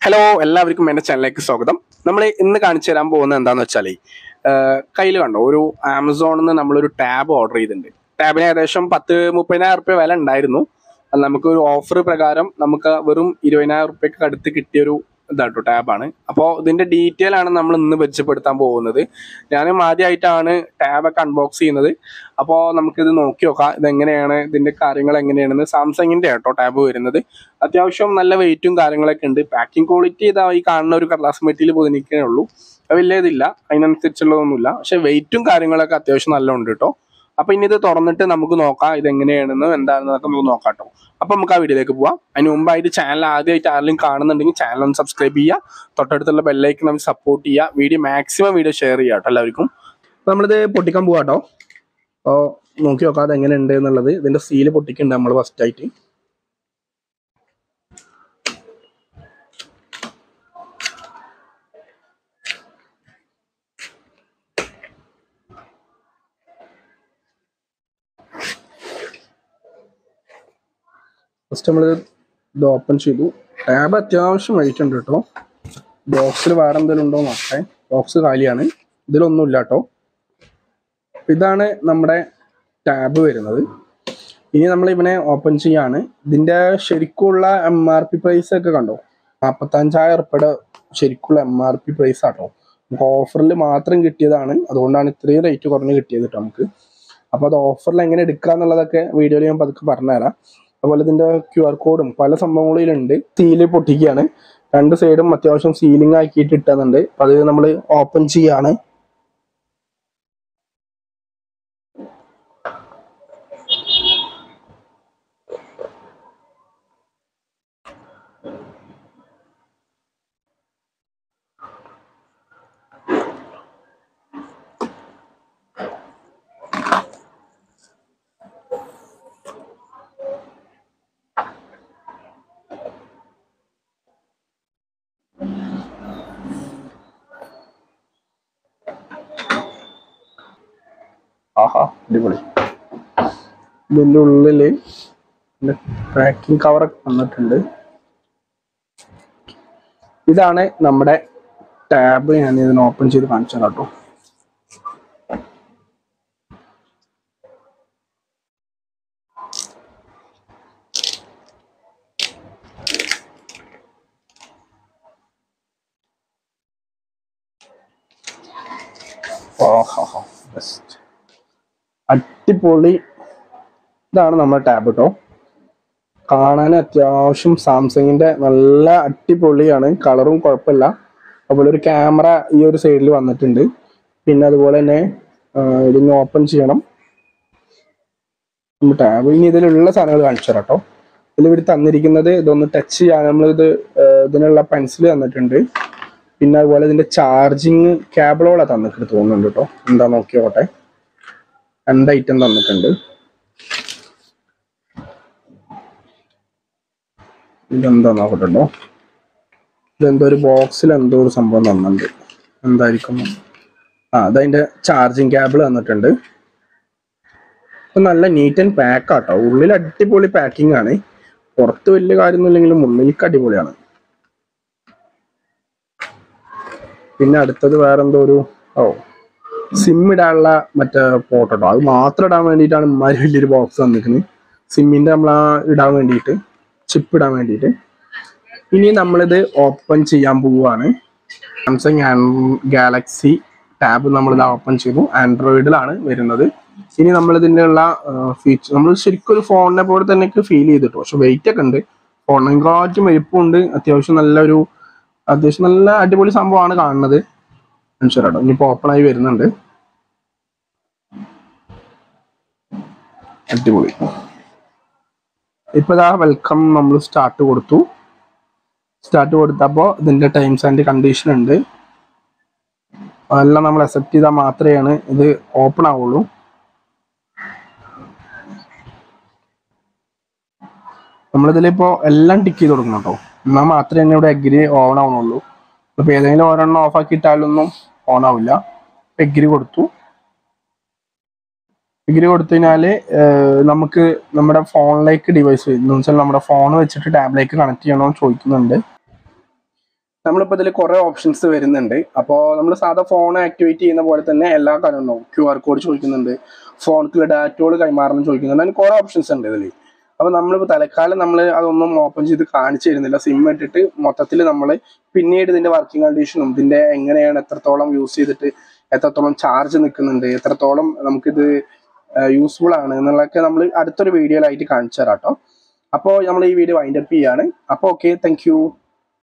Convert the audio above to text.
hello എല്ലാവർക്കും എൻ്റെ ചാനലിലേക്ക് സ്വാഗതം നമ്മൾ ഇന്ന് കാണിച്ചു തരാൻ പോകുന്നത് എന്താന്ന് വെച്ചാൽ കയ്യിൽ കണ്ടോ ഒരു ആമസോണിൽ നിന്ന് നമ്മളൊരു ടാബ് ഓർഡർ ചെയ്തിട്ടുണ്ട് ടാബിന് ഏകദേശം പത്ത് മുപ്പതിനായിരം റുപ്യ വില ഉണ്ടായിരുന്നു അത് നമുക്ക് ഒരു ഓഫർ പ്രകാരം നമുക്ക് വെറും ഇരുപതിനായിരം റുപ്യക്ക് അടുത്ത് കിട്ടിയൊരു ഇതാട്ടോ ടാബാണ് അപ്പോൾ ഇതിന്റെ ഡീറ്റെയിൽ ആണ് നമ്മൾ ഇന്ന് പരിചയപ്പെടുത്താൻ പോകുന്നത് ഞാനും ആദ്യമായിട്ടാണ് ടാബൊക്കെ അൺബോക്സ് ചെയ്യുന്നത് അപ്പോൾ നമുക്കിത് നോക്കി നോക്കാം ഇതെങ്ങനെയാണ് ഇതിന്റെ കാര്യങ്ങൾ എങ്ങനെയാണെന്ന് സാംസങ്ങിന്റെ കേട്ടോ ടാബ് വരുന്നത് അത്യാവശ്യം നല്ല വെയിറ്റും കാര്യങ്ങളൊക്കെ ഉണ്ട് പാക്കിംഗ് ക്വാളിറ്റി ഇതാ ഈ കാണുന്ന ഒരു കടലാസ് മെറ്റീരിയൽ പൊതിനിക്കേ ഉള്ളൂ അത് വലിയ ഇതില്ല അതിനനുസരിച്ചുള്ളതൊന്നുമില്ല പക്ഷെ വെയിറ്റും കാര്യങ്ങളൊക്കെ അത്യാവശ്യം നല്ല ഉണ്ട് കേട്ടോ അപ്പൊ ഇനി ഇത് തുറന്നിട്ട് നമുക്ക് നോക്കാം ഇത് എങ്ങനെയാണെന്ന് എന്താണെന്നൊക്കെ നമുക്ക് നോക്കാം കേട്ടോ അപ്പൊ നമുക്ക് ആ വീഡിയോയിലേക്ക് പോവാം അതിന് മുമ്പായിട്ട് ചാനൽ ആദ്യമായിട്ട് ആരെങ്കിലും കാണുന്നുണ്ടെങ്കിൽ ചാനൽ ഒന്ന് സബ്സ്ക്രൈബ് ചെയ്യുക തൊട്ടടുത്തുള്ള ബെല്ലൈക്ക് നമുക്ക് സപ്പോർട്ട് ചെയ്യുക വീഡിയോ മാക്സിമം വീഡിയോ ഷെയർ ചെയ്യുക കേട്ടോ എല്ലാവർക്കും അപ്പൊ നമ്മളിത് പൊട്ടിക്കാൻ പോവാ കേട്ടോ അപ്പോൾ നോക്കി നോക്കാം അത് എങ്ങനെ ഉണ്ട് എന്നുള്ളത് ഇതിന്റെ സീല് പൊട്ടിക്കുന്നുണ്ട് നമ്മൾ ഫസ്റ്റ് ആയിട്ട് ഫസ്റ്റ് നമ്മൾ ഇത് ഓപ്പൺ ചെയ്തു ടാബ് അത്യാവശ്യം വെയിറ്റ് ഉണ്ട് കേട്ടോ ബോക്സിൽ വേറെ എന്തെങ്കിലും ഉണ്ടോ നോക്കട്ടെ ബോക്സ് കാലിയാണ് ഇതിലൊന്നുമില്ല കേട്ടോ ഇതാണ് നമ്മുടെ ടാബ് വരുന്നത് ഇനി നമ്മൾ ഇവനെ ഓപ്പൺ ചെയ്യാണ് ഇതിന്റെ ശരിക്കുള്ള എം ആർ പി പ്രൈസ് ഒക്കെ കണ്ടോ നാൽപ്പത്തഞ്ചായിരം ഉറുപ്പയുടെ ശരിക്കുള്ള എം ആർ പി പ്രൈസ് ആട്ടോ നമുക്ക് ഓഫറിൽ മാത്രം കിട്ടിയതാണ് അതുകൊണ്ടാണ് ഇത്രയും റേറ്റ് കുറഞ്ഞ് കിട്ടിയത് കേട്ടോ നമുക്ക് അപ്പോൾ അത് ഓഫറിൽ എങ്ങനെ എടുക്കുക എന്നുള്ളതൊക്കെ വീഡിയോയിൽ ഞാൻ പതുക്കെ പറഞ്ഞുതരാം അതുപോലെ ഇതിന്റെ ക്യു ആർ കോഡും പല സംഭവങ്ങളും ഇതിലുണ്ട് സീല് പൊട്ടിക്കുകയാണ് രണ്ട് സൈഡും അത്യാവശ്യം സീലിംഗ് ആക്കിയിട്ട് ഇട്ടുന്നുണ്ട് അപ്പൊ അത് നമ്മൾ ഓപ്പൺ ചെയ്യാണ് ആഹാ അടിപൊളി ഇതിന്റെ ഉള്ളില് ട്രാക്കിംഗ് കവറൊക്കെ വന്നിട്ടുണ്ട് ഇതാണ് നമ്മുടെ ടാബ് ഞാൻ ഇതിന് ഓപ്പൺ ചെയ്ത് കാണിച്ചു തരാം കേട്ടോ ഓഹോ ബെസ്റ്റ് അടിപൊളി ഇതാണ് നമ്മുടെ ടാബ് കേട്ടോ കാണാൻ അത്യാവശ്യം സാംസങ്ങിന്റെ നല്ല അടിപൊളിയാണ് കളറും കുഴപ്പമില്ല അതുപോലെ ഒരു ക്യാമറ ഈ ഒരു സൈഡിൽ വന്നിട്ടുണ്ട് പിന്നെ അതുപോലെ തന്നെ ആ, ഇതിന് ഓപ്പൺ ചെയ്യണം ടാബ് ഇനി ഇതിലുള്ള സാധനങ്ങൾ കാണിച്ചു തരാം കേട്ടോ ഇതിൽ ഇവർ തന്നിരിക്കുന്നത് ഇതൊന്ന് ടച്ച് ചെയ്യാൻ നമ്മളിത് ആ, ഇതിനുള്ള പെൻസിൽ തന്നിട്ടുണ്ട് പിന്നെ അതുപോലെ ഇതിന്റെ ചാർജിങ് കേബിളോടെ തന്നിട്ട് തോന്നുന്നുണ്ട് കേട്ടോ എന്താ നോക്കിയോട്ടെ രണ്ട് ഐറ്റം തന്നിട്ടുണ്ട് ഇതെന്താ നോക്കട്ടോ ഇതെന്തോ ഒരു ബോക്സിൽ എന്തോ ഒരു സംഭവം തന്നിട്ടുണ്ട് എന്തായിരിക്കും ആ അതതിന്റെ ചാർജിങ് കേബിൾ തന്നിട്ടുണ്ട് ഇപ്പൊ നല്ല നീറ്റ് ആൻഡ് പാക്ക് ആട്ടോ ഉള്ളിൽ അടിപൊളി പാക്കിംഗ് ആണ് പുറത്ത് വലിയ കാര്യമൊന്നുമില്ലെങ്കിലും ഉള്ളിലേക്ക് അടിപൊളിയാണ് പിന്നെ അടുത്തത് വേറെന്തോ ഒരു ഓ സിം ഇടാനുള്ള മറ്റേ പോട്ടോ അത് മാത്രം ഇടാൻ വേണ്ടിയിട്ടാണ് ഇമാര് വലിയൊരു ബോക്സ് തന്നിരിക്കുന്നത് സിമ്മിന്റെ നമ്മൾ ആ ഇടാൻ വേണ്ടിയിട്ട് ചിപ്പ് ഇടാൻ വേണ്ടിയിട്ട് ഇനി നമ്മളിത് ഓപ്പൺ ചെയ്യാൻ പോവുകയാണ് സാംസങ് ഗാലക്സി ടാബ് നമ്മളിത് ഓപ്പൺ ചെയ്തു ആൻഡ്രോയിഡിലാണ് വരുന്നത് ഇനി നമ്മൾ ഇതിൻ്റെ ഉള്ള ഫീച്ചർ നമ്മൾ ശരിക്കും ഒരു ഫോണിനെ പോലെ തന്നെ ഫീൽ ചെയ്തിട്ടു പക്ഷെ വെയിറ്റ് ഒക്കെ ഉണ്ട് ഫോണിനെക്കാട്ടും വലിപ്പമുണ്ട് അത്യാവശ്യം നല്ലൊരു അത്യാവശ്യം നല്ല അടിപൊളി സംഭവമാണ് കാണുന്നത് മനസ്സിലാട്ടോ ഇനിയിപ്പോ ഓപ്പൺ ആയി വരുന്നുണ്ട് അടിപൊളി ഇപ്പൊ ഇതാ വെൽക്കം നമ്മൾ സ്റ്റാർട്ട് കൊടുത്തു സ്റ്റാർട്ട് കൊടുത്തപ്പോ ഇതിന്റെ ടൈംസ് ആൻഡ് കണ്ടീഷൻ ഉണ്ട് അതെല്ലാം നമ്മൾ അക്സെപ്റ്റ് ചെയ്താൽ മാത്രമേ ഇത് ഓപ്പൺ ആവുള്ളൂ നമ്മളിതിലിപ്പോ എല്ലാം ടിക്ക് ചെയ്ത് കൊടുക്കണം കേട്ടോ എന്നാൽ മാത്രമേ തന്നെ ഇവിടെ അഗ്രി ഓൺ ആവുന്നുള്ളൂ ഇപ്പൊ ഏതെങ്കിലും ഒരെണ്ണം ഓഫ് ആക്കി ഇട്ടാലൊന്നും ഓൺ ആവില്ല എഗ്രി കൊടുത്തു എഗ്രി കൊടുത്തു കഴിഞ്ഞാല് ഏഹ്, നമുക്ക് നമ്മുടെ ഫോണിലേക്ക് ഡിവൈസ് എന്ന് വെച്ചാൽ നമ്മുടെ ഫോൺ വെച്ചിട്ട് ടാബിലേക്ക് കണക്ട് ചെയ്യണമെന്ന് ചോദിക്കുന്നുണ്ട് നമ്മളിപ്പോൾ ഇതിൽ കുറേ ഓപ്ഷൻസ് വരുന്നുണ്ട് അപ്പോൾ നമ്മൾ സാധാ ഫോൺ ആക്ടിവേറ്റ് ചെയ്യുന്ന പോലെ തന്നെ എല്ലാ കാര്യവും ഉണ്ടാവും ക്യു ആർ കോഡ് ചോദിക്കുന്നുണ്ട് ഫോണിലുള്ള ഡാറ്റകൾ കൈമാറണം ചോദിക്കുന്നുണ്ട് അങ്ങനെ കുറേ ഓപ്ഷൻസ് ഉണ്ട് ഇതിൽ അപ്പോൾ നമ്മളിപ്പോൾ തൽക്കാലം നമ്മൾ അതൊന്നും ഓപ്പൺ ചെയ്ത് കാണിച്ചു തരുന്നില്ല സിം ഇട്ടിട്ട് മൊത്തത്തിൽ നമ്മൾ പിന്നീട് ഇതിൻ്റെ വർക്കിംഗ് കണ്ടീഷനും ഇതിൻ്റെ എങ്ങനെയാണ് എത്രത്തോളം യൂസ് ചെയ്തിട്ട് എത്രത്തോളം ചാർജ് നിൽക്കുന്നുണ്ട് എത്രത്തോളം നമുക്കിത് യൂസ്ഫുൾ ആണ് എന്നുള്ളതൊക്കെ നമ്മൾ അടുത്തൊരു വീഡിയോയിലായിട്ട് കാണിച്ചു തരാം കേട്ടോ അപ്പോൾ നമ്മൾ ഈ വീഡിയോ വൈൻഡപ്പ് ചെയ്യാണ് അപ്പോൾ ഓക്കെ താങ്ക്